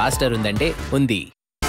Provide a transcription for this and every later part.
Faster ఉందంటే ఉంది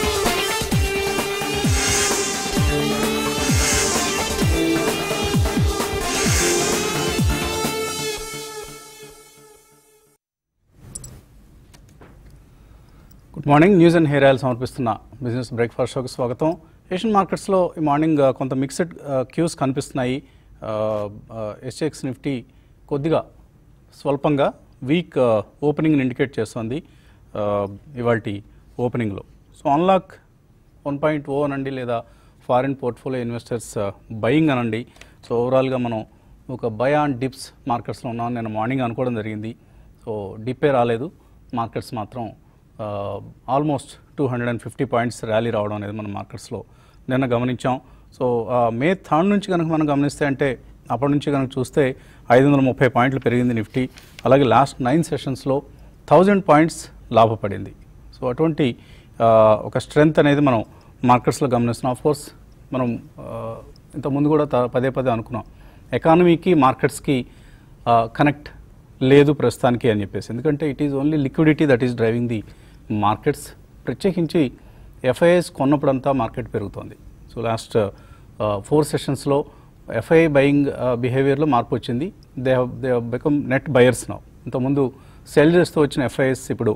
good morning news and hair oil సమర్పిస్తున్న బిజినెస్ బ్రేక్ఫాస్ట్ షోకి స్వాగతం ఏషియన్ మార్కెట్స్లో ఈ మార్నింగ్ ఆ, కొంత మిక్స్డ్ క్యూస్ కనిపిస్తున్నాయి ఎస్ఎక్స్ నిఫ్టీ కొద్దిగా స్వల్పంగా వీక్ ఓపెనింగ్ ఇండికేట్ చేస్తుంది ఇవాళ ఓపెనింగ్లో so unlock one point O అనండి లేదా ఫారిన్ పోర్ట్ఫోలియో ఇన్వెస్టర్స్ బయింగ్ అనండి సో ఓవరాల్గా మనం ఒక బై ఆన్ డిప్స్ మార్కెట్స్లో ఉన్నాం నేను మార్నింగ్ అనుకోవడం జరిగింది సో డిప్పే రాలేదు మార్కెట్స్ మాత్రం almost two hundred and fifty points rally రావడం అనేది మనం మార్కెట్స్లో నిన్న గమనించాం సో ఆ, మే థర్డ్ నుంచి కనుక మనం గమనిస్తే అంటే అప్పటి నుంచి కనుక చూస్తే ఐదు వందల ముప్పై పాయింట్లు పెరిగింది నిఫ్టీ అలాగే లాస్ట్ నైన్ సెషన్స్లో థౌజండ్ పాయింట్స్ లాభపడింది సో అటువంటి ఆ, ఒక స్ట్రెంగ్త్ అనేది మనం మార్కెట్స్లో గమనిస్తున్నాం ఆఫ్ కోర్స్ మనం ఆ, ఇంతకుముందు కూడా త- పదే పదే అనుకున్నాం ఎకానమీకి మార్కెట్స్కి కనెక్ట్ లేదు ప్రస్తుతానికి అని చెప్పేసి ఎందుకంటే it is only liquidity that is driving the markets ప్రత్యేకించి ఎఫ్ఐఎస్ కొన్నప్పుడంతా మార్కెట్ పెరుగుతోంది సో లాస్ట్ ఫోర్ సెషన్స్లో ఎఫ్ఐ బయింగ్ బిహేవియర్లో మార్పు వచ్చింది they have they have become net buyers now ఇంతకుముందు సెల్ చేస్తూ వచ్చిన ఎఫ్ఐఎస్ ఇప్పుడు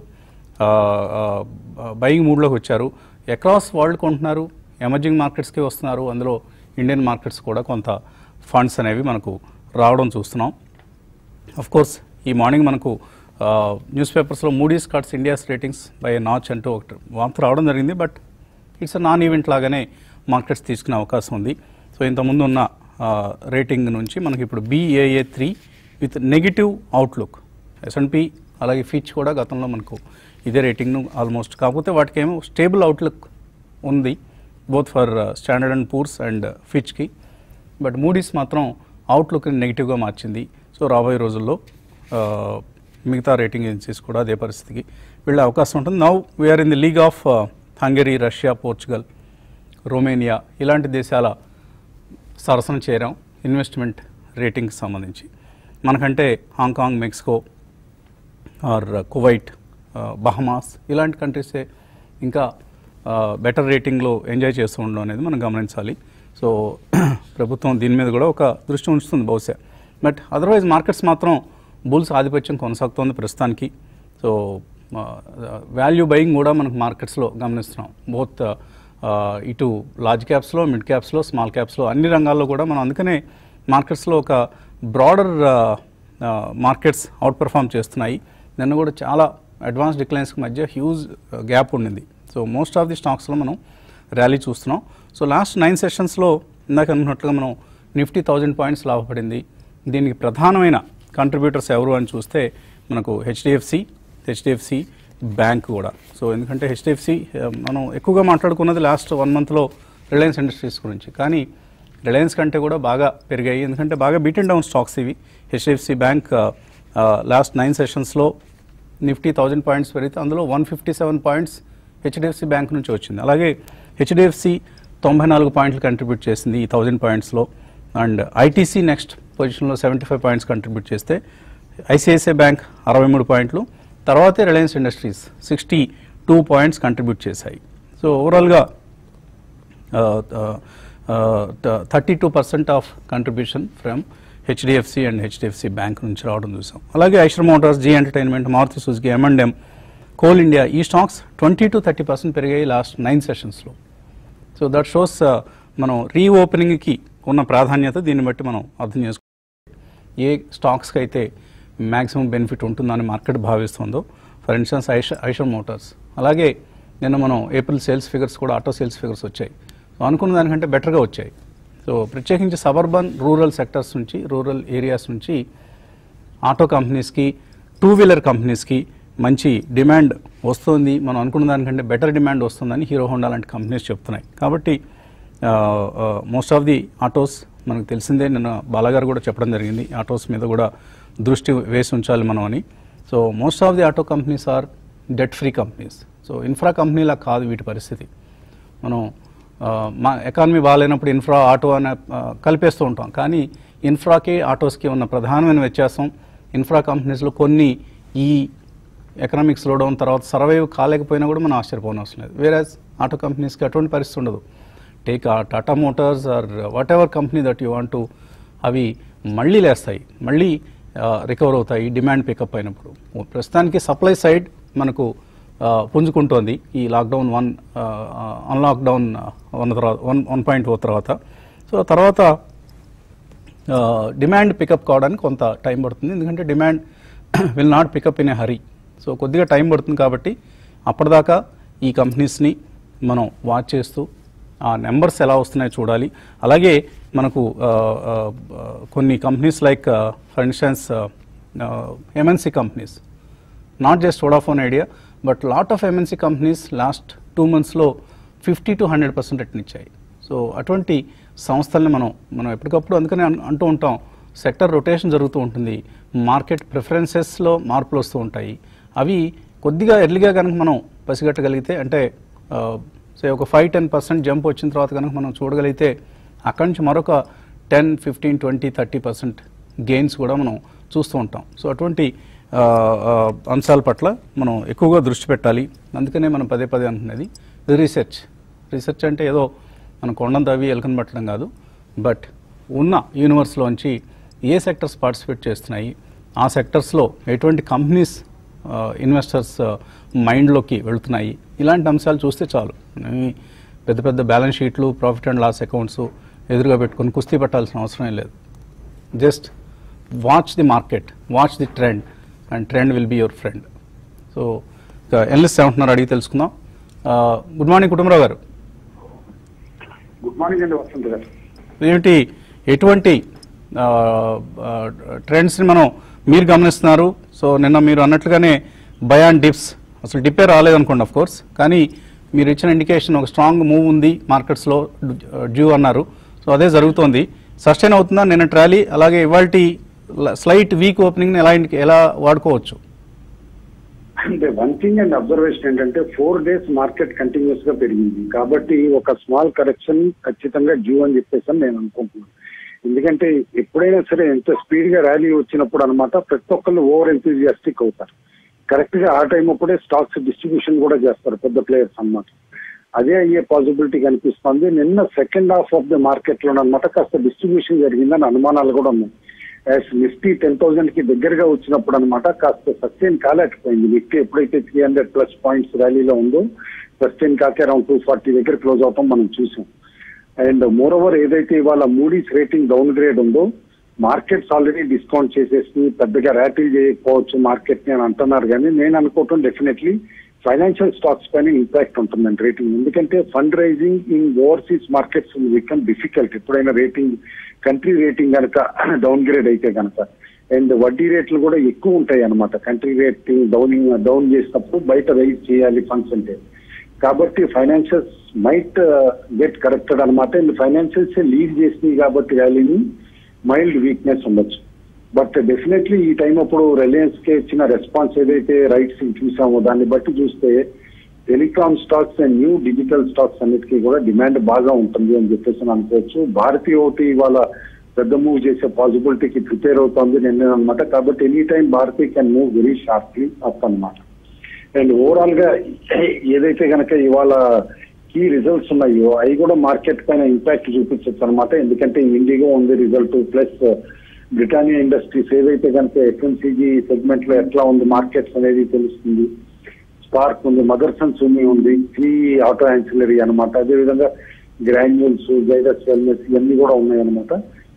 బయింగ్ మూడ్లోకి వచ్చారు అక్రాస్ వరల్డ్ కొంటున్నారు ఎమర్జింగ్ మార్కెట్స్కి వస్తున్నారు అందులో ఇండియన్ మార్కెట్స్ కూడా కొంత ఫండ్స్ అనేవి మనకు రావడం చూస్తున్నాం అఫ్ కోర్స్ ఈ మార్నింగ్ మనకు న్యూస్ పేపర్స్లో Moody's cuts India's ratings by notch అంటూ ఒకటి వార్త రావడం జరిగింది but it's a non event లాగానే మార్కెట్స్ తీసుకునే అవకాశం ఉంది సో ఇంతకుముందు ఉన్న రేటింగ్ నుంచి మనకి ఇప్పుడు BAA three with negative outlook S and P అలాగే ఫిచ్ కూడా గతంలో మనకు ఇదే రేటింగ్ను ఆల్మోస్ట్ కాకపోతే వాటికి ఏమో స్టేబుల్ అవుట్లుక్ ఉంది both for Standard and Poor's and ఫిచ్కి బట్ మూడీస్ మాత్రం అవుట్లుక్ని నెగిటివ్గా మార్చింది సో రాబోయే రోజుల్లో ఆ, మిగతా రేటింగ్ ఏజెన్సీస్ కూడా అదే పరిస్థితికి వెళ్ళే అవకాశం ఉంటుంది now we're in the league of Hungary Russia Portugal Romania ఇలాంటి దేశాల సరసన చేరాం ఇన్వెస్ట్మెంట్ రేటింగ్కి సంబంధించి మనకంటే Hong Kong Mexico or Kuwait Bahamas ఇలాంటి కంట్రీసే ఇంకా బెటర్ రేటింగ్లో ఎంజాయ్ చేస్తూ ఉండడం అనేది మనం గమనించాలి సో ప్రభుత్వం దీని మీద కూడా ఒక దృష్టి ఉంచుతుంది బహుశా బట్ అదర్వైజ్ మార్కెట్స్ మాత్రం బుల్స్ ఆధిపత్యం కొనసాగుతోంది ప్రస్తుతానికి సో వాల్యూ బయింగ్ కూడా మనకు మార్కెట్స్లో గమనిస్తున్నాం బోత్ ఇటు లార్జ్ క్యాప్స్లో మిడ్ క్యాప్స్లో స్మాల్ క్యాప్స్లో అన్ని రంగాల్లో కూడా మనం అందుకనే మార్కెట్స్లో ఒక బ్రాడర్ మార్కెట్స్ అవుట్ పెర్ఫామ్ చేస్తున్నాయి నిన్న కూడా చాలా అడ్వాన్స్ డిక్లైన్స్కి మధ్య హ్యూజ్ గ్యాప్ ఉండింది సో మోస్ట్ ఆఫ్ ది స్టాక్స్లో మనం ర్యాలీ చూస్తున్నాం సో లాస్ట్ నైన్ సెషన్స్లో ఇందాక అనుకున్నట్లుగా మనం నిఫ్టీ థౌజండ్ పాయింట్స్ లాభపడింది దీనికి ప్రధానమైన కంట్రిబ్యూటర్స్ ఎవరు అని చూస్తే మనకు హెచ్డిఎఫ్సి హెచ్డిఎఫ్సి బ్యాంక్ కూడా సో ఎందుకంటే హెచ్డిఎఫ్సి మనం ఎక్కువగా మాట్లాడుకున్నది లాస్ట్ వన్ మంత్లో రిలయన్స్ ఇండస్ట్రీస్ గురించి కానీ రిలయన్స్ కంటే కూడా బాగా పెరిగాయి ఎందుకంటే బాగా బీట్ అండ్ డౌన్ స్టాక్స్ ఇవి హెచ్డిఎఫ్సి బ్యాంక్ లాస్ట్ నైన్ సెషన్స్లో నిఫ్టీ థౌజండ్ పాయింట్స్ పెరిగితే అందులో one fifty seven points HDFC bank నుంచి వచ్చింది అలాగే హెచ్డిఎఫ్సి తొంభై నాలుగు పాయింట్లు కంట్రిబ్యూట్ చేసింది ఈ థౌజండ్ పాయింట్స్లో అండ్ ఐటీసీ నెక్స్ట్ పొజిషన్లో సెవెంటీ ఫైవ్ పాయింట్స్ కంట్రిబ్యూట్ చేస్తే ఐసిఐసిఐ బ్యాంక్ అరవై మూడు పాయింట్లు తర్వాతే Reliance Industries sixty two points contribute చేశాయి సో ఓవరాల్గా thirty two percent of contribution from HDFC and HDFC bank నుంచి రావడం చూసాం అలాగే Eicher Motors Zee Entertainment Maruti Suzuki M and M Coal India ఈ stocks twenty to thirty percent పెరిగాయి లాస్ట్ నైన్ సెషన్స్లో so that shows మనం రీఓపెనింగ్కి ఉన్న ప్రాధాన్యత దీన్ని బట్టి మనం అర్థం చేసుకో ఏ స్టాక్స్కి అయితే మ్యాక్సిమం బెనిఫిట్ ఉంటుందని మార్కెట్ భావిస్తుందో ఫర్ ఇన్స్టెన్స్ ఐష ఐషర్ మోటార్స్ అలాగే నిన్న మనం ఏప్రిల్ సేల్స్ ఫిగర్స్ కూడా ఆటో సేల్స్ ఫిగర్స్ వచ్చాయి సో అనుకున్న దానికంటే బెటర్గా వచ్చాయి సో ప్రత్యేకించి సబర్బన్ రూరల్ సెక్టర్స్ నుంచి రూరల్ ఏరియాస్ నుంచి ఆటో కంపెనీస్కి టూ వీలర్ కంపెనీస్కి మంచి డిమాండ్ వస్తుంది మనం అనుకున్న దానికంటే బెటర్ డిమాండ్ వస్తుందని హీరో హోండా లాంటి కంపెనీస్ చెప్తున్నాయి కాబట్టి మోస్ట్ ఆఫ్ ది ఆటోస్ మనకు తెలిసిందే నిన్న బాలాగారు కూడా చెప్పడం జరిగింది ఆటోస్ మీద కూడా దృష్టి వేసి ఉంచాలి మనం అని so most of the auto companies are debt free companies so infra కంపెనీలా కాదు వీటి పరిస్థితి మనం ఆ, మా ఎకానమీ బాగాలేనప్పుడు ఇన్ఫ్రా ఆటో అనే ఆ, కలిపేస్తూ ఉంటాం కానీ ఇన్ఫ్రాకి ఆటోస్కి ఉన్న ప్రధానమైన వ్యత్యాసం ఇన్ఫ్రా కంపెనీస్లో కొన్ని ఈ ఎకనామిక్ స్లో డౌన్ తర్వాత సర్వైవ్ కాలేకపోయినా కూడా మనం ఆశ్చర్యపోవడం అవసరం లేదు వేరే ఆటో కంపెనీస్కి అటువంటి పరిస్థితి ఉండదు take a Tata Motors or whatever company that you want అవి మళ్ళీ లేస్తాయి మళ్ళీ రికవర్ అవుతాయి డిమాండ్ పికప్ అయినప్పుడు ప్రస్తుతానికి సప్లై సైడ్ మనకు ఆ, పుంజుకుంటోంది ఈ లాక్డౌన్ వన్ అన్లాక్డౌన్ వన్ తర్వాత వన్ వన్ పాయింట్ ఓ తర్వాత సో తర్వాత డిమాండ్ పికప్ కావడానికి కొంత టైం పడుతుంది ఎందుకంటే demand will not pickup in a hurry so కొద్దిగా టైం పడుతుంది కాబట్టి అప్పటిదాకా ఈ కంపెనీస్ని మనం వాచ్ చేస్తూ ఆ నెంబర్స్ ఎలా వస్తున్నాయో చూడాలి అలాగే మనకు ఆ, ఆ, ఆ, కొన్ని companies like for instance MNC companies not just Vodafone Idea but lot of MNC companies last two మంత్స్లో ఫిఫ్టీ టు హండ్రెడ్ పర్సెంట్ ఇచ్చాయి సో అటువంటి సంస్థల్ని మనం మనం ఎప్పటికప్పుడు అందుకని అన్- అంటూ ఉంటాం సెక్టర్ రొటేషన్ జరుగుతూ ఉంటుంది మార్కెట్ ప్రిఫరెన్సెస్లో మార్పులు వస్తూ ఉంటాయి అవి కొద్దిగా ఎర్లీగా కనుక మనం పసిగట్టగలిగితే అంటే సే ఒక ఫైవ్ టెన్ పర్సెంట్ జంప్ వచ్చిన తర్వాత కనుక మనం చూడగలిగితే అక్కడి నుంచి మరొక ten fifteen twenty thirty percent gains కూడా మనం చూస్తూ ఉంటాం సో అటువంటి ఆ, ఆ, అంశాల పట్ల మనం ఎక్కువగా దృష్టి పెట్టాలి అందుకనే మనం పదే పదే అంటున్నది రీసెర్చ్ రీసెర్చ్ అంటే ఏదో మనం కొండంత అవి ఎలకని పట్టడం కాదు బట్ ఉన్న యూనివర్స్లోంచి ఏ సెక్టర్స్ పార్టిసిపేట్ చేస్తున్నాయి ఆ సెక్టర్స్లో ఎటువంటి కంపెనీస్ ఇన్వెస్టర్స్ మైండ్లోకి వెళ్తున్నాయి ఇలాంటి అంశాలు చూస్తే చాలు ఈ పెద్ద పెద్ద బ్యాలెన్స్ షీట్లు ప్రాఫిట్ అండ్ లాస్ అకౌంట్స్ ఎదురుగా పెట్టుకొని కుస్తీ పట్టాల్సిన అవసరం లేదు just watch the market watch the trend and trend will be your friend so analyst ఏమంటున్నారు అడిగి తెలుసుకుందాం గుడ్ మార్నింగ్ కుటుంబరావు గారు గుడ్ మార్నింగ్ అండి వసంత్ గారు ఏమిటి ఎటువంటి ట్రెండ్స్ని మనం మీరు గమనిస్తున్నారు సో నిన్న మీరు అన్నట్లుగానే బయాన్ డిప్స్ అసలు డిప్పే రాలేదనుకోండి ఆఫ్ కోర్స్ కానీ మీరు ఇచ్చిన ఇండికేషన్ ఒక స్ట్రాంగ్ మూవ్ ఉంది మార్కెట్స్లో డ్యూ అన్నారు సో అదే జరుగుతోంది సస్టైన్ అవుతుందా నిన్న ట్రాలీ అలాగే ఇవాళ స్లైట్ వీక్ ఓపెనింగ్ని ఎలా ఇండి- ఎలా వాడుకోవచ్చు అంటే వన్ థింగ్ అండ్ అబ్జర్వేషన్ ఏంటంటే ఫోర్ డేస్ మార్కెట్ కంటిన్యూస్ గా పెరిగింది కాబట్టి ఒక స్మాల్ కరెక్షన్ ఖచ్చితంగా డ్యూ అని చెప్పేసి అని నేను అనుకుంటున్నాను ఎందుకంటే ఎప్పుడైనా సరే ఎంత స్పీడ్ గా ర్యాలీ వచ్చినప్పుడు అనమాట ప్రతి ఒక్కళ్ళు ఓవర్ ఎంతూజియాస్టిక్ అవుతారు కరెక్ట్ గా ఆ టైం అప్పుడే స్టాక్స్ డిస్ట్రిబ్యూషన్ కూడా చేస్తారు పెద్ద ప్లేయర్స్ అన్నమాట అదే అయ్యే పాసిబిలిటీ కనిపిస్తుంది నిన్న second half of the market లో అనమాట కాస్త డిస్ట్రిబ్యూషన్ జరిగిందని అనుమానాలు కూడా ఉన్నాయి యాజ్ నిఫ్టీ టెన్ థౌసండ్ కి దగ్గరగా వచ్చినప్పుడు అనమాట కాస్త సస్టైన్ కాలేకపోయింది నిఫ్టీ ఎప్పుడైతే త్రీ హండ్రెడ్ ప్లస్ పాయింట్స్ ర్యాలీలో ఉందో సస్టైన్ కాక అరౌండ్ టూ ఫార్టీ దగ్గర క్లోజ్ అవటం మనం చూసాం అండ్ మోర్ ఓవర్ ఏదైతే ఇవాళ మూడీస్ రేటింగ్ డౌన్ గ్రేడ్ ఉందో మార్కెట్స్ ఆల్రెడీ డిస్కౌంట్ చేసేసి పెద్దగా ర్యాటిల్ చేయకపోవచ్చు మార్కెట్ ని అని అంటున్నారు కానీ నేను అనుకోవటం డెఫినెట్లీ ఫైనాన్షియల్ స్టాక్స్ పైన ఇంపాక్ట్ ఉంటుందండి రేటింగ్ ఎందుకంటే fund raising in overseas markets become difficult ఎప్పుడైనా రేటింగ్ కంట్రీ రేటింగ్ కనుక డౌన్ గ్రేడ్ అయితే కనుక అండ్ వడ్డీ రేట్లు కూడా ఎక్కువ ఉంటాయి అనమాట కంట్రీ రేటింగ్ డౌనింగ్ డౌన్ చేసినప్పుడు బయట రైజ్ చేయాలి ఫండ్స్ అంటే కాబట్టి ఫైనాన్షియల్స్ మైట్ గెట్ కరెక్టెడ్ అనమాట అండ్ ఫైనాన్షియల్స్ లీడ్ చేసినాయి కాబట్టి ర్యాలీని మైల్డ్ వీక్నెస్ ఉండొచ్చు బట్ డెఫినెట్లీ ఈ టైం అప్పుడు రిలయన్స్ కి ఇచ్చిన రెస్పాన్స్ ఏదైతే రైట్స్ చూసామో దాన్ని బట్టి చూస్తే telecom stocks and new digital stocks అన్నిటికీ కూడా డిమాండ్ బాగా ఉంటుంది అని చెప్పేసి అని అనుకోవచ్చు భారతీయ ఒకటి ఇవాళ పెద్ద మూవ్ చేసే పాసిబిలిటీకి ప్రిపేర్ అవుతుంది నేను అనమాట కాబట్టి any time Bharatiya can move very sharply up అన్నమాట అండ్ ఓవరాల్ గా ఏదైతే గనక ఇవాళ కీ రిజల్ట్స్ ఉన్నాయో అవి కూడా మార్కెట్ పైన ఇంపాక్ట్ చూపించచ్చు అనమాట ఎందుకంటే ఇండిగో ఉంది రిజల్ట్ ప్లస్ బ్రిటానియా ఇండస్ట్రీస్ ఏదైతే కనుక ఎఫ్ఎంసీజీ సెగ్మెంట్ లో ఎట్లా ఉంది మార్కెట్స్ అనేది తెలుస్తుంది స్పార్క్ ఉంది మదర్సన్ సుమి ఉంది త్రీ ఆటో యాన్సిలరీ అనమాట అదేవిధంగా గ్రాన్యూల్స్ జైడస్ వెల్నెస్ ఇవన్నీ కూడా ఉన్నాయి అనమాట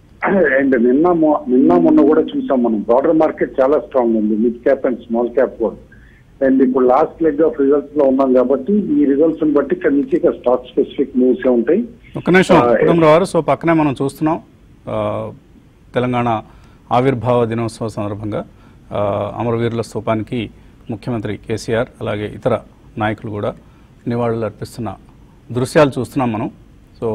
అండ్ నిన్న మొ- నిన్న మొన్న కూడా చూసాం మనం బ్రాడర్ మార్కెట్ చాలా స్ట్రాంగ్ ఉంది mid cap and small cap కూడా అండ్ ఇప్పుడు లాస్ట్ లెగ్ ఆఫ్ రిజల్ట్స్ లో ఉన్నాం కాబట్టి ఈ రిజల్ట్స్ బట్టి ఇక్కడ నుంచి ఇక స్టాక్ స్పెసిఫిక్ మూవ్స్ ఉంటాయి ఒక్క నిమిషం ఆ, కుటుంబరావు గారు సో పక్కనే మనం చూస్తున్నాం ఆ, తెలంగాణ ఆవిర్భావ దినోత్సవ సందర్భంగా ఆ, అమరవీరుల స్తూపానికి ముఖ్యమంత్రి కేసీఆర్ అలాగే ఇతర నాయకులు కూడా నివాళులు అర్పిస్తున్న దృశ్యాలు చూస్తున్నాం మనం సో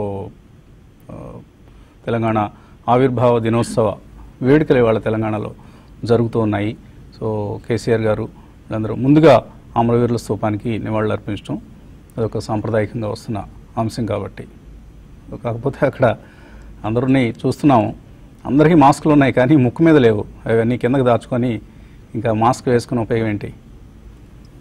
ఆ, తెలంగాణ ఆవిర్భావ దినోత్సవ వేడుకలు ఇవాళ తెలంగాణలో జరుగుతూ ఉన్నాయి సో కేసీఆర్ గారు వీళ్ళందరూ ముందుగా అమరవీరుల స్తూపానికి నివాళులు అర్పించడం అదొక సాంప్రదాయకంగా వస్తున్న అంశం కాబట్టి కాకపోతే అక్కడ అందరినీ చూస్తున్నాము అందరికీ మాస్కులు ఉన్నాయి కానీ ముక్కు మీద లేవు అవన్నీ కిందకి దాచుకొని ఇంకా మాస్క్ వేసుకుని ఉపయోగం ఏంటి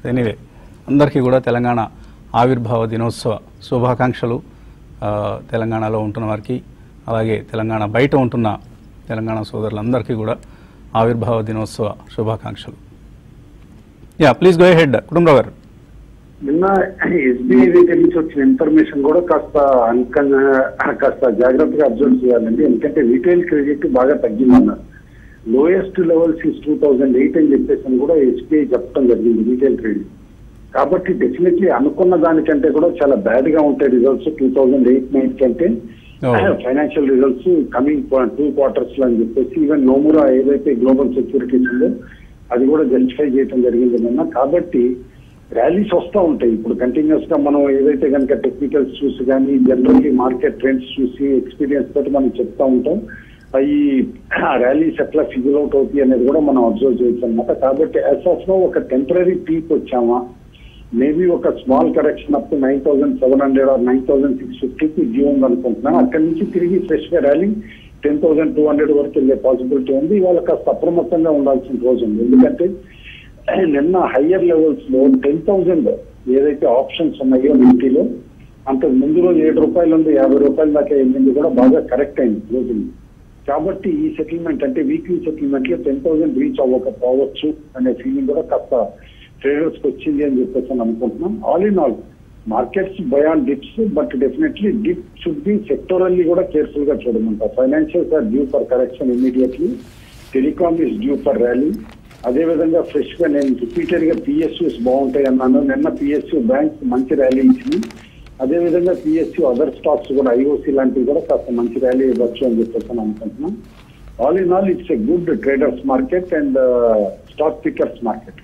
ఎనీవే అందరికీ కూడా తెలంగాణ ఆవిర్భావ దినోత్సవ శుభాకాంక్షలు ఆ, తెలంగాణలో ఉంటున్న వారికి అలాగే తెలంగాణ బయట ఉంటున్న తెలంగాణ సోదరులందరికీ కూడా ఆవిర్భావ దినోత్సవ శుభాకాంక్షలు yeah please go ahead Kutumbarao గారు నిన్న ఎస్బీఐ దగ్గర నుంచి వచ్చిన ఇన్ఫర్మేషన్ కూడా కాస్త అనుకన్నా కాస్త జాగ్రత్తగా అబ్జర్వ్ చేయాలండి ఎందుకంటే రీటైల్ క్రెడిట్ బాగా తగ్గిందన్నారు lowest levels is two thousand eight అని చెప్పేసి అని కూడా ఎస్బీఐ చెప్పడం జరిగింది రీటైల్ క్రెడిట్ కాబట్టి డెఫినెట్లీ అనుకున్న దానికంటే కూడా చాలా బ్యాడ్ గా ఉంటాయి results two thousand eight nine కంటే Oh. Financial results coming two quarters లో అని చెప్పేసి ఈవెన్ నోమురా ఏదైతే గ్లోబల్ సెక్యూరిటీస్ ఉందో అది కూడా జస్టిఫై చేయడం జరిగింది నిన్న కాబట్టి ర్యాలీస్ వస్తూ ఉంటాయి ఇప్పుడు కంటిన్యూస్ గా మనం ఏదైతే కనుక టెక్నికల్స్ చూసి కానీ జనరల్లీ మార్కెట్ ట్రెండ్స్ చూసి ఎక్స్పీరియన్స్ తోటి మనం చెప్తా ఉంటాం అవి ర్యాలీస్ ఎట్లా ఫిజిల్ అవుట్ అవుతాయి అనేది కూడా మనం అబ్జర్వ్ చేయొచ్చు అనమాట కాబట్టి యాజ్ ఆఫ్ నో ఒక టెంపరీ పీక్ వచ్చామా మేబీ ఒక small correction up to nine thousand seven hundred or nine thousand six ఫిఫ్టీకి డ్యూ ఉంది అనుకుంటున్నాను అక్కడి నుంచి తిరిగి ఫ్రెష్ గా rally ten thousand two hundred వరకు వెళ్ళే పాసిబిలిటీ ఉంది ఇవాళ కాస్త అప్రమత్తంగా ఉండాల్సిన రోజు ఉంది ఎందుకంటే నిన్న హయ్యర్ లెవెల్స్ లో టెన్ థౌసండ్ ఏదైతే ఆప్షన్స్ ఉన్నాయో నిఫ్టీలో అంతకు ముందు రోజు ఏడు రూపాయల నుండి యాభై రూపాయల దాకా వెళ్ళింది కూడా బాగా కరెక్ట్ అయింది రోజు కాబట్టి ఈ సెటిల్మెంట్ అంటే వీక్లీ సెటిల్మెంట్ లో టెన్ థౌసండ్ రీచ్ అవ్వకపోవచ్చు అనే ఫీలింగ్ కూడా కాస్త ట్రేడర్స్ కి వచ్చింది అని చెప్పేసి అని అనుకుంటున్నాం all in all markets buy on dips but definitely dip should be sectorally కూడా కేర్ఫుల్ గా చూడమంట financials are due for correction immediately telecom is due for rally అదే విధంగా ఫ్రెష్ గా నేను రిపీటెడ్ గా పిఎస్యూస్ బాగుంటాయి అన్నాను నిన్న పిఎస్యూ బ్యాంక్ మంచి ర్యాలీ ఇచ్చింది అదే విధంగా పిఎస్యూ అదర్ స్టాక్స్ కూడా ఐఓసి లాంటివి కూడా కాస్త మంచి ర్యాలీ ఇవ్వచ్చు అని చెప్పేసి అని అనుకుంటున్నాం all in all it's a good traders market and stock pickers market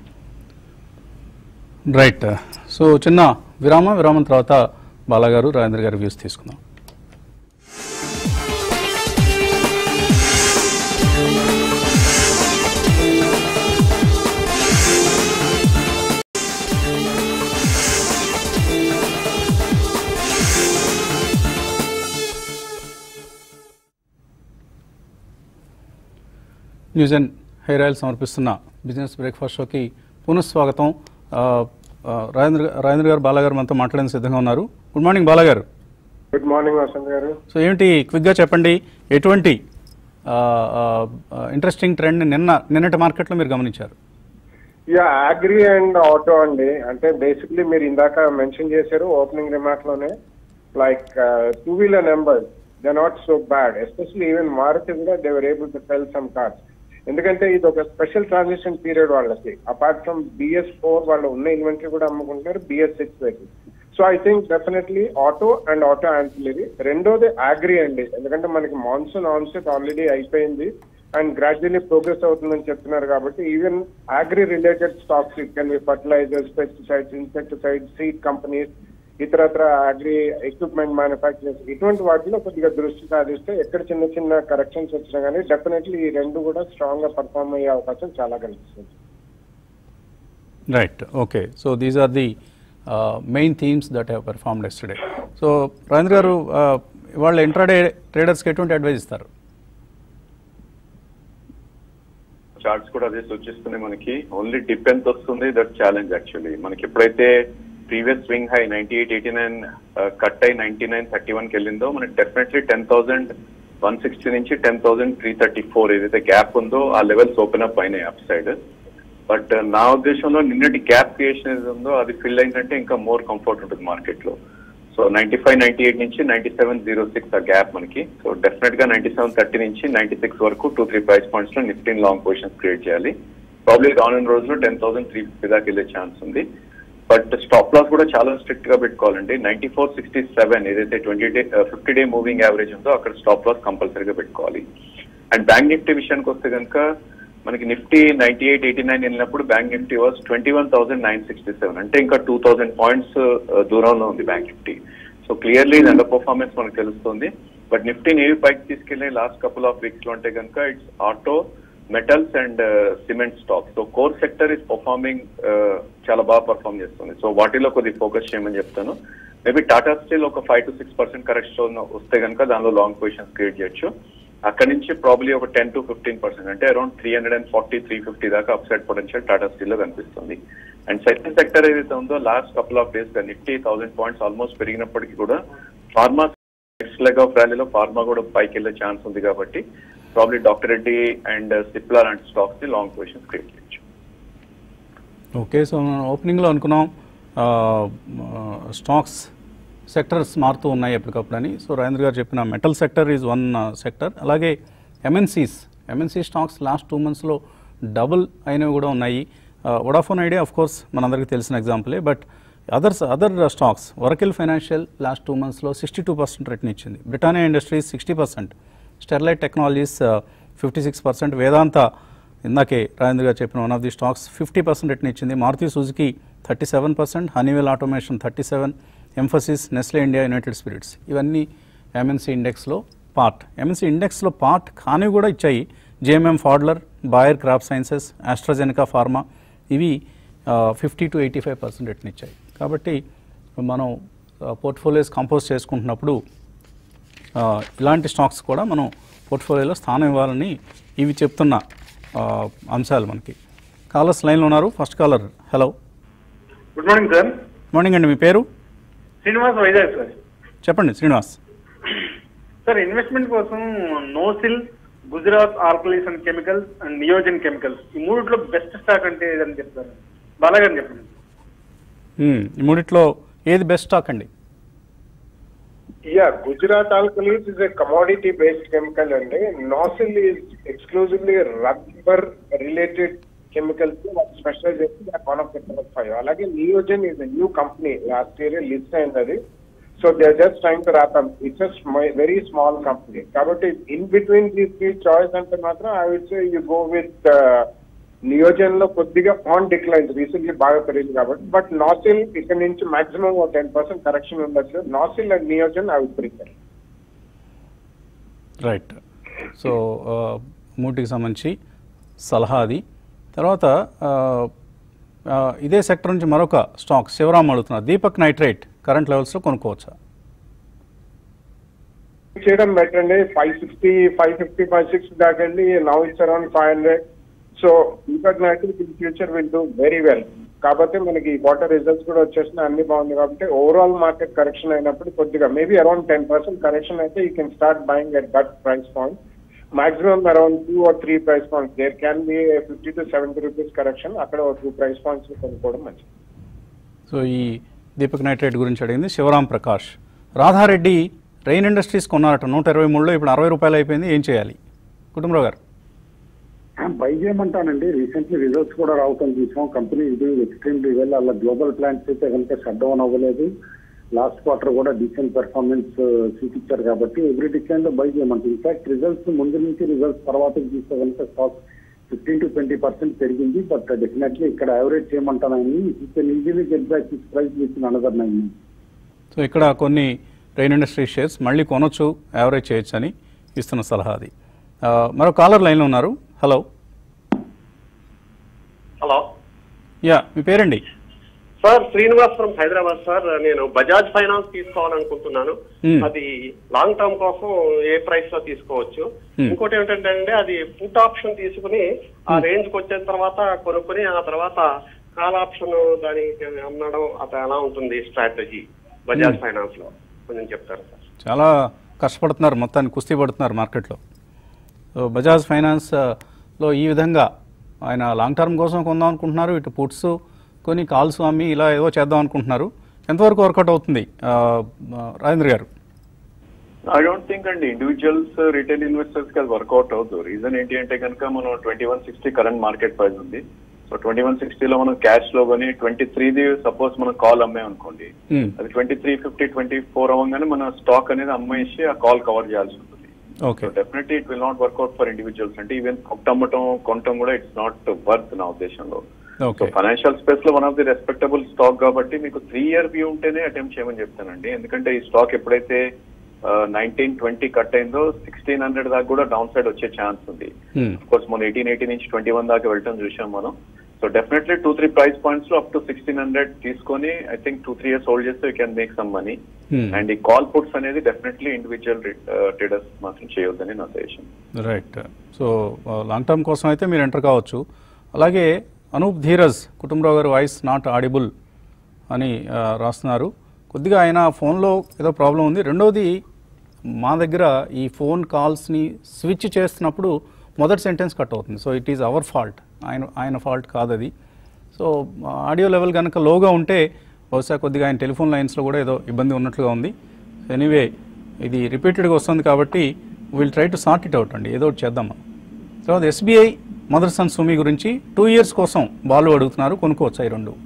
right so చిన్న విరామ విరామం తర్వాత బాలాగారు రాజేంద్ర గారి వ్యూస్ తీసుకుందాం న్యూస్ అండ్ హెయిర్ ఆయిల్ సమర్పిస్తున్న బిజినెస్ బ్రేక్ఫాస్ట్ షోకి పునఃస్వాగతం ఆ, ఆ, రాజేంద్ర రాజేంద్ర గారు బాలాగారు మనతో మాట్లాడడానికి సిద్ధంగా ఉన్నారు గుడ్ మార్నింగ్ బాలాగారు గుడ్ మార్నింగ్ వసంత్ గారు సో ఏంటి క్విక్గా చెప్పండి ఎటువంటి ఇంట్రెస్టింగ్ ట్రెండ్ నిన్న నిన్నటి మార్కెట్లో మీరు గమనించారు యా అగ్రి అండ్ ఆటో అండి అంటే బేసిక్లీ మీరు ఇందాక మెన్షన్ చేశారు ఓపెనింగ్ రిమార్క్ లోనే like two wheeler numbers they not so bad especially even Maruti కూడా they were able to sell some cars ఎందుకంటే ఇది ఒక స్పెషల్ ట్రాన్సిషన్ పీరియడ్ వాళ్ళకి అపార్ట్ ఫ్రమ్ బిఎస్ ఫోర్ వాళ్ళు ఉన్న ఇన్వెంటరీ కూడా అమ్ముకుంటున్నారు BS six vehicle so I think definitely auto and auto ancillary రెండోది అగ్రి అండి ఎందుకంటే మనకి మాన్సూన్ ఆన్సెట్ ఆల్రెడీ అయిపోయింది అండ్ గ్రాడ్యువల్లీ ప్రోగ్రెస్ అవుతుందని చెప్తున్నారు కాబట్టి even agri related stocks it can be fertilisers pesticides insecticides seed companies ఇతరత్ర అగ్రి ఎక్విప్మెంట్ మ్యానుఫ్యాక్చరర్స్ ఇటువంటి వాటిలో కొద్దిగా దృష్టి సాధిస్తే ఎక్కడ చిన్న చిన్న కరెక్షన్స్ వచ్చినా కానీ డెఫినెట్లీ ఈ రెండు కూడా స్ట్రాంగ్ గా పర్ఫార్మ్ అయ్యే అవకాశం చాలా కనిపిస్తుంది right okay so these are the main themes that have performed yesterday so Rajendra గారు వాళ్ళ ఇంట్రాడే ట్రేడర్స్కి ఎటువంటి అడ్వైజ్ ఇస్తారు చార్ట్స్ కూడా అదే సూచిస్తున్నాయి మనకి ఓన్లీ డిప్ ఎంత వస్తుంది దట్ ఛాలెంజ్ యాక్చువల్లీ మనకి ఎప్పుడైతే previous swing high ninety eight eighty nine cut అయి నైన్టీ నైన్ థర్టీ వన్కి వెళ్ళిందో మనకి definitely ten thousand one sixty నుంచి ten thousand three thirty four ఏదైతే గ్యాప్ ఉందో ఆ లెవెల్స్ ఓపెన్ అప్ అయినాయి అప్ సైడ్ బట్ నా ఉద్దేశంలో నిన్నటి గ్యాప్ క్రియేషన్ ఏది ఉందో అది ఫిల్ అయిందంటే ఇంకా మోర్ కంఫర్ట్ ఉంటుంది మార్కెట్ లో so ninety five ninety eight నుంచి నైన్టీ సెవెన్ జీరో సిక్స్ ఆ గ్యాప్ మనకి సో డెఫినెట్ గా నైన్టీ సెవెన్ థర్టీ నుంచి నైన్టీ సిక్స్ వరకు టూ త్రీ ప్రైస్ పాయింట్స్ లో నిఫ్టీన్ లాంగ్ పొజిషన్స్ క్రియేట్ చేయాలి ప్రాబ్లీ రానున్న రోజులో టెన్ థౌసండ్ త్రీ ఫిఫ్టీ దాకా వెళ్ళే ఛాన్స్ ఉంది బట్ స్టాప్ లాస్ కూడా చాలా స్ట్రిక్ట్ గా పెట్టుకోవాలండి నైన్టీ ఫోర్ సిక్స్టీ సెవెన్ ఏదైతే twenty day fifty day moving average ఉందో అక్కడ స్టాప్ లాస్ కంపల్సరీగా పెట్టుకోవాలి అండ్ బ్యాంక్ నిఫ్టీ విషయానికి వస్తే కనుక మనకి Nifty ninety eight eighty nine వెళ్ళినప్పుడు bank Nifty was twenty one thousand nine sixty seven అంటే ఇంకా టూ థౌసండ్ పాయింట్స్ దూరంలో ఉంది బ్యాంక్ నిఫ్టీ సో క్లియర్లీ ఇది అండర్ పర్ఫార్మెన్స్ మనకు తెలుస్తుంది బట్ నిఫ్టీని ఏవి పైకి తీసుకెళ్ళి లాస్ట్ కపుల్ ఆఫ్ వీక్స్ లో అంటే కనుక it's auto metals and cement stock so core sector is performing చాలా బాగా పర్ఫార్మ్ చేస్తుంది సో వాటిలో కొద్దిగా ఫోకస్ చేయమని చెప్తాను మేబీ టాటా స్టీల్ ఒక five to six percent correction వస్తే కనుక దానిలో లాంగ్ పొజిషన్స్ క్రియేట్ చేయొచ్చు అక్కడి నుంచి ప్రాబ్లీ ఒక టెన్ టు ఫిఫ్టీన్ పర్సెంట్ అంటే around three hundred and forty three fifty దాకా అప్సైడ్ పొటెన్షియల్ టాటా స్టీల్ లో కనిపిస్తుంది అండ్ సెకండ్ సెక్టర్ ఏదైతే ఉందో లాస్ట్ కపుల్ ఆఫ్ డేస్ గా నిఫ్టీ థౌసండ్ పాయింట్స్ ఆల్మోస్ట్ పెరిగినప్పటికీ కూడా ఫార్మా నెక్స్ట్ లెగ్ ఆఫ్ ర్యాలీలో ఫార్మా కూడా పైకి వెళ్ళే ఛాన్స్ ఉంది కాబట్టి probably doctor Reddy and Cipla లాంటి స్టాక్స్ ని లాంగ్ పొజిషన్ క్రియేట్ చేయొచ్చు ఓకే సో మనం ఓపెనింగ్లో అనుకున్నాం ఆ, ఆ, స్టాక్స్ సెక్టర్స్ మారుతూ ఉన్నాయి ఎప్పటికప్పుడు అని సో రాజేంద్ర గారు చెప్పిన metal sector is one sector అలాగే MNCs MNC stocks last two మంత్స్లో డబుల్ అయినవి కూడా ఉన్నాయి వడాఫోన్ ఐడియా ఆఫ్ కోర్స్ మనందరికీ తెలిసిన ఎగ్జాంపులే బట్ అదర్స్ అదర్ స్టాక్స్ వరకిల్ ఫైనాన్షియల్ లాస్ట్ టూ మంత్స్లో సిక్స్టీ టూ పర్సెంట్ రిటర్న్ ఇచ్చింది Britannia Industries sixty percent Sterlite Technologies fifty six percent Vedanta ఇందాకే రాజేంద్ర గారు చెప్పిన one of the stocks fifty percent return ఇచ్చింది Maruti Suzuki thirty seven percent Honeywell automation thirty seven Mphasis Nestle India United Spirits ఇవన్నీ MNC ఇండెక్స్లో part MNC ఇండెక్స్లో part కానివి కూడా ఇచ్చాయి జేఎంఎం ఫాడ్లర్ Bayer crop sciences AstraZeneca pharma ఇవి fifty to eighty five percent return ఇచ్చాయి కాబట్టి మనం పోర్ట్ఫోలియోస్ కంపోజ్ చేసుకుంటున్నప్పుడు ఆ, ఇలాంటి స్టాక్స్ కూడా మనం పోర్ట్ఫోలియోలో స్థానం ఇవ్వాలని ఇవి చెప్తున్న ఆ, అంశాలు మనకి కాలర్స్ లైన్లో ఉన్నారు first caller hello good morning sir morning అండి మీ పేరు శ్రీనివాస్ వైజాగ్ సార్ చెప్పండి శ్రీనివాస్ సార్ ఇన్వెస్ట్మెంట్ కోసం Nocil Gujarat alkalies and chemicals and Neogen chemicals ఈ మూడిట్లో బెస్ట్ స్టాక్ అంటే ఏదని చెప్తారు బాలాగారు చెప్పండి మ్మ్. ఈ మూడిట్లో ఏది బెస్ట్ స్టాక్ అండి Yeah, Gujarat Alkalis is a commodity based chemical and Nosil is exclusively rubber related chemicals specialized in one of the top five. అలాగే Neogen is a new company last year list అయినది so they are just trying to wrap up it's a very small company కాబట్టి in between these three choice అంటే మాత్రం I will say you go with Neogen లో కొద్దిగా fond declines recently బాగా పెరిగింది కాబట్టి but nasal ఇక్కడ నుంచి మాక్సిమం ఒక టెన్ పర్సెంట్ కరెక్షన్ ఉండొచ్చు Nocil and Neogen I will prefer right so ఆ, మూటికి సంబంధించి సలహా అది తర్వాత ఆ, ఆ, ఇదే సెక్టర్ నుంచి మరొక స్టాక్ శివరామ్ అడుగుతున్నారు దీపక్ నైట్రేట్ కరెంట్ లెవెల్స్లో కొనుక్కోవచ్చా చేయడం బెటర్ అండి five sixty five fifty five six దాకా అండి now it's around five hundred so Deepak Nayak in future will do very well కాకపోతే మనకి క్వార్టర్ రిజల్ట్స్ కూడా వచ్చేసినా అన్ని బాగుంది కాబట్టి ఓవరాల్ మార్కెట్ కరెక్షన్ అయినప్పుడు కొద్దిగా maybe around ten percent correction అయితే you can start buying at that price point maximum around two or three price points there can be fifty to seventy rupees correction అక్కడ ఒక two price points కొనుక్కోవడం మంచిది so ఈ Deepak nitrite గురించి అడిగింది Shivram Prakash Radhareddy Rain Industries కొన్నారట నూట ఇరవై మూడులో ఇప్పుడు అరవై రూపాయలు అయిపోయింది ఏం చేయాలి కుటుంబరావు గారు బై చేయమంటానండి రీసెంట్లీ రిజల్ట్స్ కూడా రావటం చూసాం కంపెనీ ఇది ఎక్స్ట్రీమ్లీ వెల్ అలా గ్లోబల్ ప్లాంట్స్ అయితే కనుక షట్ డౌన్ అవ్వలేదు లాస్ట్ క్వార్టర్ కూడా డీసెంట్ పెర్ఫార్మెన్స్ చూపించారు కాబట్టి ఎవ్రీ డిక్లైన్ లో బై చేయమంటారు ఇన్ఫాక్ట్ రిజల్ట్స్ ముందు నుంచి రిజల్ట్స్ తర్వాత చూస్తే కనుక stock fifteen to twenty percent పెరిగింది బట్ డెఫినెట్లీ ఇక్కడ యావరేజ్ చేయమంటానని you can easily get back this price with another nine so ఇక్కడ కొన్ని రెయిన్ ఇండస్ట్రీ షేర్స్ మళ్ళీ కొనొచ్చు యావరేజ్ చేయొచ్చు అని ఇస్తున్న సలహా అది ఆ, మరో కాలర్ లైన్లో ఉన్నారు హలో హలో యా మీ పేరండి sir Srinivas from Hyderabad sir నేను బజాజ్ ఫైనాన్స్ తీసుకోవాలనుకుంటున్నాను Hmm. అది లాంగ్ టర్మ్ కోసం ఏ ప్రైస్ లో తీసుకోవచ్చు Hmm. ఇంకోటి ఏంటంటే అండి అది పుట్ ఆప్షన్ తీసుకుని ఆ రేంజ్ కి వచ్చిన తర్వాత కొనుక్కుని ఆ తర్వాత కాల్ ఆప్షన్ దానికి అమ్మడం అట్లా ఎలా ఉంటుంది స్ట్రాటజీ బజాజ్ Hmm. ఫైనాన్స్ లో కొంచెం చెప్తారు సార్ చాలా కష్టపడుతున్నారు మొత్తాన్ని కుస్తీ పడుతున్నారు మార్కెట్లో సో బజాజ్ ఫైనాన్స్ ఆ, లో ఈ విధంగా ఆయన లాంగ్ టర్మ్ కోసం కొందాం అనుకుంటున్నారు ఇటు పుట్స్ కొని కాల్స్ అమ్మి ఇలా ఏదో చేద్దాం అనుకుంటున్నారు ఎంతవరకు వర్కౌట్ అవుతుంది ఆ, ఆ, రాజేంద్ర గారు ఐ డోంట్ థింక్ అండి ఇండివిజువల్స్ రిటైల్ ఇన్వెస్టర్స్ కి అది వర్కౌట్ అవుతుంది రీజన్ ఏంటి అంటే కనుక మనం twenty one sixty current market price ఉంది సో ట్వంటీ వన్ సిక్స్టీలో మనం క్యాష్ లో కొని ట్వంటీ త్రీది సపోజ్ మనం కాల్ అమ్మే అనుకోండి Hmm. అది twenty three fifty twenty four అవ్వగానే మన స్టాక్ అనేది అమ్మేసి ఆ కాల్ కవర్ చేయాల్సి ఉంటుంది okay so definitely it will not work out for individuals అంటే ఈవెన్ అమ్మటం కొనటం కూడా ఇట్స్ నాట్ వర్త్ నా ఉద్దేశంలో సో ఓకే ఫైనాన్షియల్ స్పేస్ లో one of the respectable stock కాబట్టి మీకు త్రీ ఇయర్ వ్యూ ఉంటేనే అటెంప్ట్ చేయమని చెప్తానండి ఎందుకంటే ఈ స్టాక్ ఎప్పుడైతే నైన్టీన్ ట్వంటీ కట్ అయిందో సిక్స్టీన్ హండ్రెడ్ దాకా కూడా డౌన్ సైడ్ వచ్చే ఛాన్స్ ఉంది Hmm. కోర్స్ మన ఎయిటీన్ ఎయిటీ నుంచి ట్వంటీ వన్ దాకా వెళ్ళటం చూసాం మనం so definitely two three price points లో అప్ టు సిక్స్టీన్ హండ్రెడ్ తీసుకొని I think two three years hold చేస్తే you can make some money Hmm. And ఈ కాల్ పుట్స్ అనేది డెఫినెట్లీ ఇండివిజువల్ ట్రేడర్స్ మాత్రం చేయొద్దని నా suggestion right so long term కోసం అయితే మీరు ఎంటర్ కావచ్చు అలాగే అనూప్ ధీరజ్ కుటుంబరావు గారి వాయిస్ నాట్ ఆడిబుల్ అని ఆ, రాస్తున్నారు కొద్దిగా ఆయన ఫోన్లో ఏదో ప్రాబ్లం ఉంది రెండోది మా దగ్గర ఈ ఫోన్ కాల్స్ని స్విచ్ చేస్తున్నప్పుడు మొదటి సెంటెన్స్ కట్ అవుతుంది so it is our fault ఆయన ఆయన ఫాల్ట్ కాదు అది సో ఆడియో లెవెల్ కనుక లోగా ఉంటే బహుశా కొద్దిగా ఆయన టెలిఫోన్ లైన్స్లో కూడా ఏదో ఇబ్బంది ఉన్నట్లుగా ఉంది ఎనీవే ఇది రిపీటెడ్గా వస్తుంది కాబట్టి will try to sort it out అండి ఏదో ఒకటి చేద్దాం మనం తర్వాత ఎస్బీఐ మదర్ సన్ సుమి గురించి టూ ఇయర్స్ కోసం బాల్ అడుగుతున్నారు కొనుక్కోవచ్చు ఈ రెండు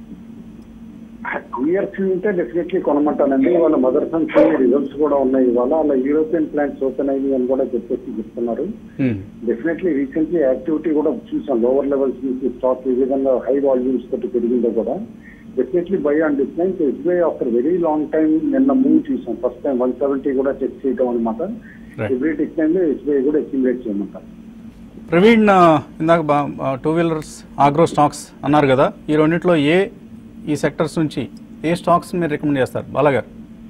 టూ ఇయర్స్ ఉంటే డెఫినెట్లీ కొనమంటానండి వాళ్ళ మదర్ సన్స్ రిజల్ట్స్ కూడా ఉన్నాయి ఇవాళ అలా యూరోపియన్ ప్లాంట్స్ ఓపెన్ అయ్యి అని కూడా చెప్పేసి చెప్తున్నారు డెఫినెట్లీ రీసెంట్లీ యాక్టివిటీ కూడా చూసాం లోవర్ లెవెల్స్ నుంచి స్టాక్ ఈ విధంగా హై వాల్యూమ్స్ తోటి పెరిగిందో కూడా definitely buy and decline SBI after very long time నిన్న మూవ్ చూసాం ఫస్ట్ టైం వన్ సెవెంటీ కూడా చెక్ చేయడం అనమాట Right. ఎవ్రీ డిక్లైన్ లో ఎస్బీఐ కూడా ఎక్యుమిలేట్ చేయమంటారు ప్రవీణ్ ఆ, ఇందాక టూ వీలర్స్ ఆగ్రో స్టాక్స్ అన్నారు కదా ఈ రెండిట్లో ఏ ఈ సెక్టర్స్ నుంచి ఏ స్టాక్స్ మీరు రికమెండ్ చేస్తారు బాలాగారు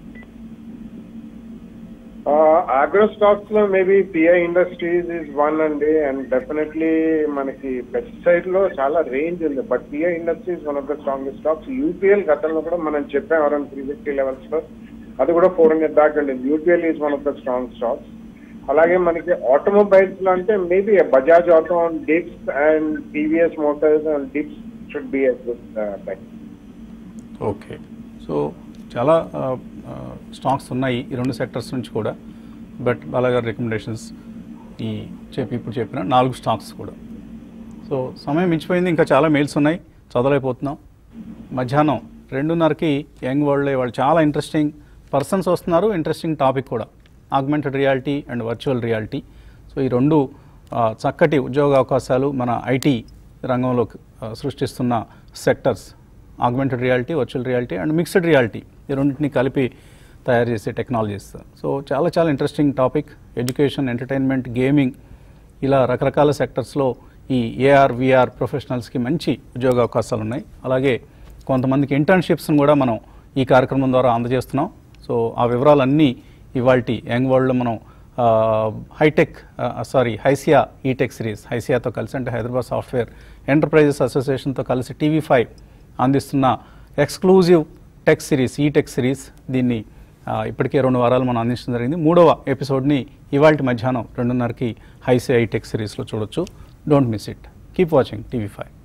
ఆగ్రో స్టాక్స్ లో maybe PI industries is one అండి అండ్ డెఫినెట్లీ మనకి పెస్టిసైడ్ లో చాలా రేంజ్ ఉంది but PI industries one of the strongest stocks UPL గతంలో కూడా మనం చెప్పాం అరౌండ్ త్రీ ఫిఫ్టీ లెవెల్స్ లో అది కూడా ఫోర్ హండ్రెడ్ దాకా అండి UPL is one of the strong stocks అలాగే మనకి ఆటోమొబైల్స్ లో అంటే maybe Bajaj auto dips and TVS motors and dips should be a good buy okay so చాలా స్టాక్స్ ఉన్నాయి ఈ రెండు సెక్టర్స్ నుంచి కూడా బట్ బాలాగారు రికమెండేషన్స్ ఈ చెప్పి ఇప్పుడు చెప్పిన నాలుగు స్టాక్స్ కూడా సో సమయం మించిపోయింది ఇంకా చాలా మెయిల్స్ ఉన్నాయి చదవలేకపోతున్నాం మధ్యాహ్నం రెండున్నరకి యంగ్ వరల్డ్ వాళ్ళు చాలా ఇంట్రెస్టింగ్ పర్సన్స్ వస్తున్నారు ఇంట్రెస్టింగ్ టాపిక్ కూడా augmented reality and virtual reality so ఈ రెండు ఆ, చక్కటి ఉద్యోగ అవకాశాలు మన ఐటీ రంగంలో ఆ, సృష్టిస్తున్న sectors augmented reality virtual reality and mixed reality ఈ రెండింటిని కలిపి తయారు చేసే టెక్నాలజీస్ సో చాలా చాలా interesting topic education entertainment gaming ఇలా రకరకాల సెక్టర్స్లో ఈ ఏఆర్ విఆర్ ప్రొఫెషనల్స్కి మంచి ఉద్యోగ అవకాశాలు ఉన్నాయి అలాగే కొంతమందికి ఇంటర్న్షిప్స్ని కూడా మనం ఈ కార్యక్రమం ద్వారా అందజేస్తున్నాం సో ఆ వివరాలన్నీ ఇవాల్టి యంగ్ వరల్డ్లో మనం ఆ, హైటెక్ ఆ, సారీ హైసియా ఈటెక్ సిరీస్ హైసియాతో కలిసి అంటే హైదరాబాద్ సాఫ్ట్వేర్ ఎంటర్ప్రైజెస్ అసోసియేషన్తో కలిసి టీవీ ఫైవ్ అందిస్తున్న ఎక్స్క్లూజివ్ టెక్ సిరీస్ ఈ టెక్ సిరీస్ దీన్ని ఆ, ఇప్పటికే రెండు వారాలు మనం అందించడం జరిగింది మూడవ ఎపిసోడ్ని ఇవాళ మధ్యాహ్నం రెండున్నరకి హైసియా ఈ టెక్ సిరీస్లో చూడొచ్చు don't miss it keep watching TV five